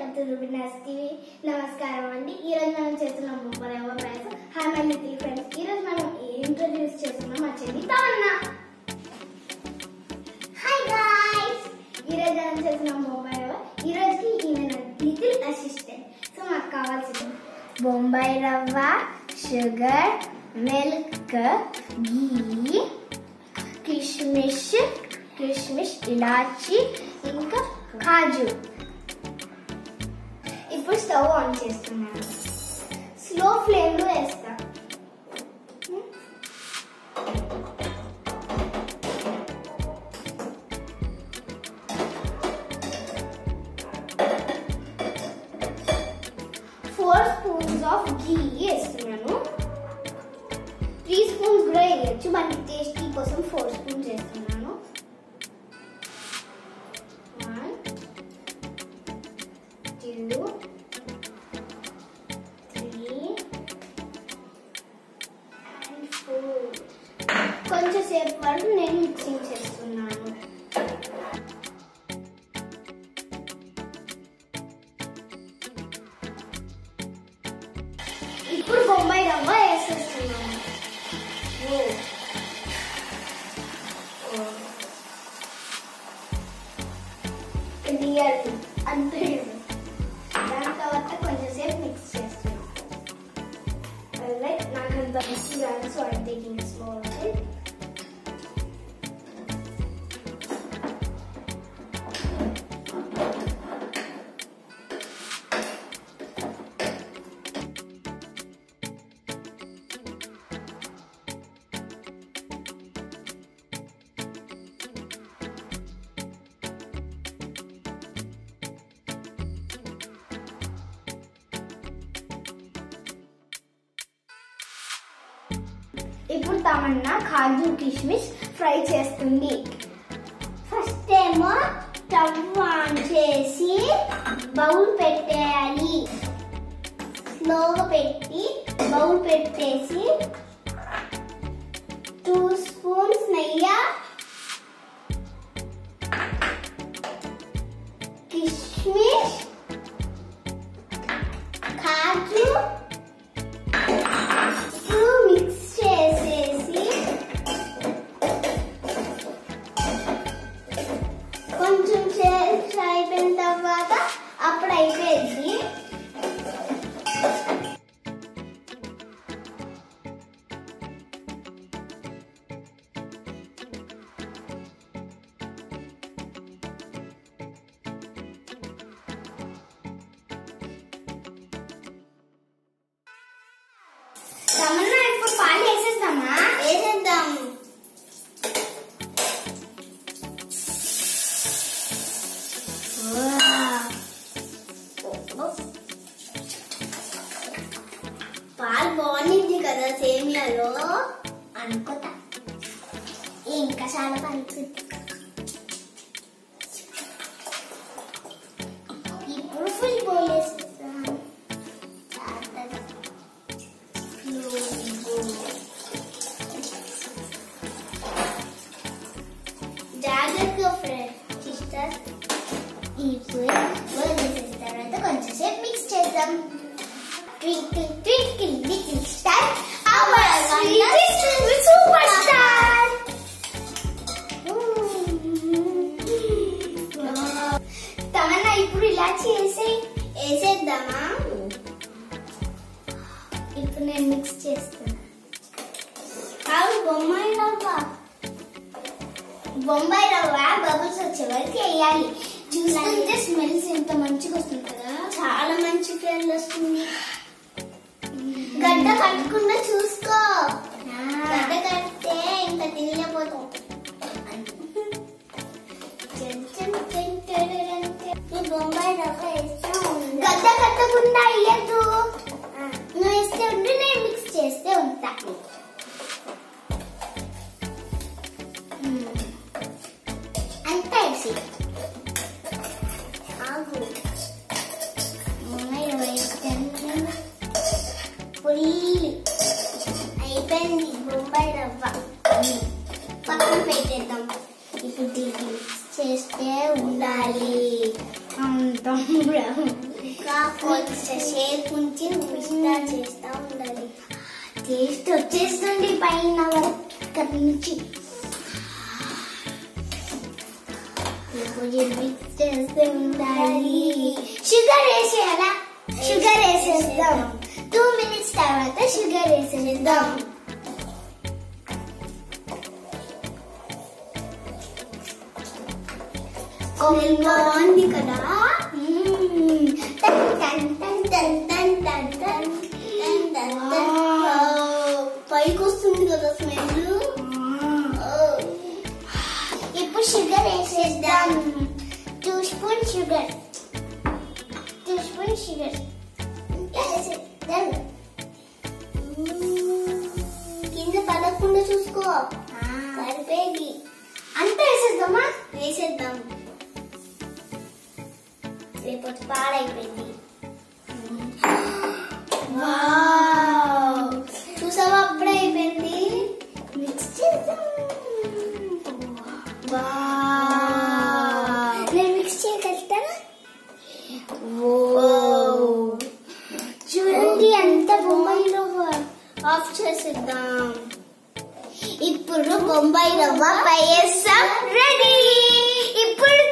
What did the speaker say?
Welcome to రుబినాస్ TV నమస్కారం అండి ఈ రోజు మనం చేస్తున్నాం బొమ్మల ఎవరు price hi my little friends ఈ రోజు మనం ఇంట్రొడ్యూస్ చేస్తున్నాం మా చెల్లి తాన్న హాయ్ గాయ్స్ ఈ రోజు మనం చేస్తున్నాం బొంబాయి రవ్వ ఈ రోజుకి ఈమె నా లిటిల్ అసిస్టెంట్ సో మాకు కావాల్సింది బొంబాయి రవ్వ షుగర్ మిల్క్ గీ కిష్మిష్ కిష్మిష్ ఇలాచి ఇంకా కాజు ఇప్పుడు స్టవ్ ఆన్ చేస్తున్నాను స్లో ఫ్లేమ్ లో వేస్తా ఫోర్ స్పూన్స్ ఆఫ్ గీ వేస్తున్నాను త్రీ స్పూన్స్ కూడా వేయచ్చు మనకి టేస్టీ కోసం ఫోర్ స్పూన్స్ వేస్తున్నాను one two three and four కొంచెం సేపు వరకు నేను మిక్సింగ్ చేస్తున్నాను ఇప్పుడు బొంబాయి రవ్వ వేసేస్తున్నాను ఓ. ఓ. క్లియర్ అంతే దాని తర్వాత కొంచెం సేపు మిక్స్ చేస్తున్నాను లైక్ నాకు అంత మిక్స్ రాదు సో ఐ టేకింగ్ స్లో ఇప్పుడు తమన్నా కాజు కిష్మిష్ ఫ్రై చేస్తుంది ఫస్ట్ ఏమో స్టవ్ ఆన్ చేసి బౌల్ పెట్టేయాలి స్లోగా పెట్టి బౌల్ పెట్టేసి టూ స్పూన్స్ నెయ్యి కిష్మిష్ కాజు ఇప్పుడు మిక్స్ చేసేసి కొంచెం సేపు అయిపోయిన తర్వాత అప్పుడు అయిపోయింది తమన్నా ఇప్పుడు పాలు వేసేద్దామా వేసేద్దాం పాలు బాగుంది కదా సేమియాలో అనుకుంటా ఇంకా చాలా పలుకుతుంది ఇప్పుడు ఫుల్ బౌల్ వేసేద్దాం చాలా జాగ్రత్తగా ఫ్రెండ్ సిస్టర్ ఇప్పుడు వేసేసిన తర్వాత కొంచెం సేపు మిక్స్ చేద్దాం twinkle twinkle little star our super star Tamanna ఇప్పుడు ఇలా చేసి వేసేద్దామా ఇప్పుడు నేను మిక్స్ చేస్తాను కాదు బొంబాయి రవ్వ బొంబాయి రవ్వ బబుల్స్ వచ్చే వరకు వేయాలి చూస్తుంటే స్మెల్స్ ఎంత మంచిగా వస్తుంది కదా చాలా మంచి స్మెల్ వస్తుంది గడ్డ కట్టకుండా చూసుకో గడ్డ కడితే ఇంకా తినలేకపోతాం ఈ బొంబాయి రవ్వ వేస్తా గడ్డ కట్టకుండా అయ్యద్దు నువ్వు వేస్తే ఉండి నేను మిక్స్ చేస్తే ఉంటా అంతా వేసి ఆగు బొంబాయి రవ్వ వేస్తాను ఫుల్ అయిపోయింది బొంబాయి రవ్వ పక్కన పెట్టేద్దాం ఇప్పుడు దీన్ని మిక్స్ చేస్తే ఉండాలి అంతం ఇంకా కొంచెంసేపు ఉంచి మిస్టా చేస్తా ఉండాలి టేస్ట్ వచ్చేస్తుంది పైన వరకు నుంచి ఇప్పుడు మిక్స్ చేస్తూ ఉండాలి షుగర్ వేసేయాలా షుగర్ వేసేద్దాం టూ మినిట్స్ తర్వాత షుగర్ వేసేద్దాం స్మెల్ బాగుంది కదా మ్మ్. టన్ టన్ టన్ టన్ టన్ టన్ టన్. టన్ టన్ టన్. వావ్. పైకి వస్తుంది కదా స్మెల్ ఇప్పుడు షుగర్ వేసేద్దాం two spoon sugar two spoon sugar వేసేద్దాం కింద పడకుండా చూసుకో పడిపోయి అంత వేసేద్దామా వేసేద్దాం రేపు వచ్చి పాడైపోయింది వావ్. చూసావా అప్పుడే అయిపోయింది మిక్స్ చేద్దాం వావ్. నేను మిక్స్ చేయగలుగుతానా చూడండి అంత బొమ్మలు ఆఫ్ చేసేద్దాం ఇప్పుడు బొంబాయి రవ్వ పాయసం రెడీ ఇప్పుడు